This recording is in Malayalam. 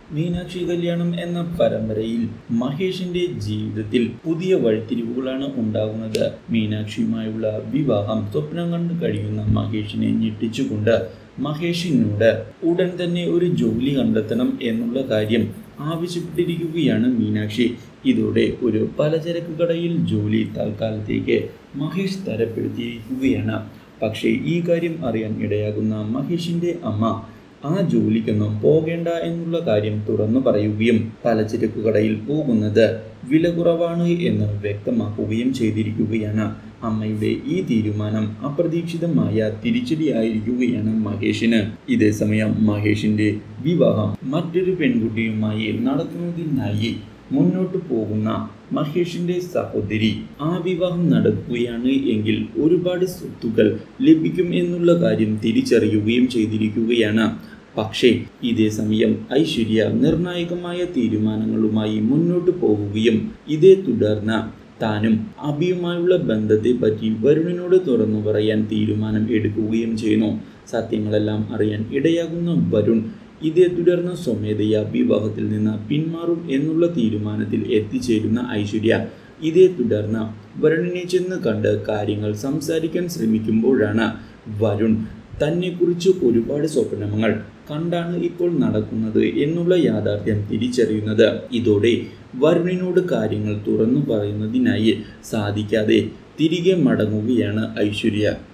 മീനാക്ഷി കല്യാണം എന്ന പരമ്പരയിൽ മഹേഷിന്റെ ജീവിതത്തിൽ പുതിയ വഴിത്തിരിവുകളാണ് ഉണ്ടാകുന്നത് മീനാക്ഷിയുമായുള്ള വിവാഹം സ്വപ്നം കണ്ടു കഴിയുന്ന മഹേഷിനെ ഞെട്ടിച്ചുകൊണ്ട് മഹേഷിനോട് ഉടൻ തന്നെ ഒരു ജോലി കണ്ടെത്തണം എന്നുള്ള കാര്യം ആവശ്യപ്പെട്ടിരിക്കുകയാണ് മീനാക്ഷി ഇതോടെ ഒരു പലചരക്ക് കടയിൽ ജോലി തൽക്കാലത്തേക്ക് മഹേഷ് തരപ്പെടുത്തിയിരിക്കുകയാണ് പക്ഷേ ഈ കാര്യം അറിയാൻ ഇടയാകുന്ന മഹേഷിന്റെ അമ്മ ആ ജോലിക്കൊന്നും പോകേണ്ട എന്നുള്ള കാര്യം തുറന്നു പറയുകയും പലചരക്ക് കടയിൽ പോകുന്നത് വില കുറവാണ് എന്ന് വ്യക്തമാക്കുകയും ചെയ്തിരിക്കുകയാണ് അമ്മയുടെ ഈ തീരുമാനം അപ്രതീക്ഷിതമായ തിരിച്ചടിയായിരിക്കുകയാണ് മഹേഷിന് ഇതേസമയം മഹേഷിന്റെ വിവാഹം മറ്റൊരു പെൺകുട്ടിയുമായി നടത്തുന്നതിനായി മുന്നോട്ട് പോകുന്ന മഹേഷിന്റെ സഹോദരി ആ വിവാഹം നടക്കുകയാണ് എങ്കിൽ ഒരുപാട് സ്വത്തുക്കൾ ലഭിക്കും എന്നുള്ള കാര്യം തിരിച്ചറിയുകയും ചെയ്തിരിക്കുകയാണ് പക്ഷേ ഇതേ സമയം ഐശ്വര്യ നിർണായകമായ തീരുമാനങ്ങളുമായി മുന്നോട്ട് പോവുകയും ഇതേ തുടർന്ന് താനും അഭിയുമായുള്ള ബന്ധത്തെ പറ്റി വരുണിനോട് തുറന്നു പറയാൻ തീരുമാനം എടുക്കുകയും ചെയ്യുന്നു സത്യങ്ങളെല്ലാം അറിയാൻ ഇടയാകുന്ന വരുൺ ഇതേ തുടർന്ന് സ്വമേധയ വിവാഹത്തിൽ നിന്ന് പിന്മാറും എന്നുള്ള തീരുമാനത്തിൽ എത്തിച്ചേരുന്ന ഐശ്വര്യ ഇതേ തുടർന്ന് വരുണിനെ ചെന്ന് കണ്ട് കാര്യങ്ങൾ സംസാരിക്കാൻ ശ്രമിക്കുമ്പോഴാണ് വരുൺ തന്നെക്കുറിച്ച് ഒരുപാട് സ്വപ്നങ്ങൾ കണ്ടാണ് ഇപ്പോൾ നടക്കുന്നത് എന്നുള്ള യാഥാർത്ഥ്യം തിരിച്ചറിയുന്നത് ഇതോടെ വരുണിനോട് കാര്യങ്ങൾ തുറന്നു പറയുന്നതിനായി സാധിക്കാതെ തിരികെ മടങ്ങുകയാണ് ഐശ്വര്യ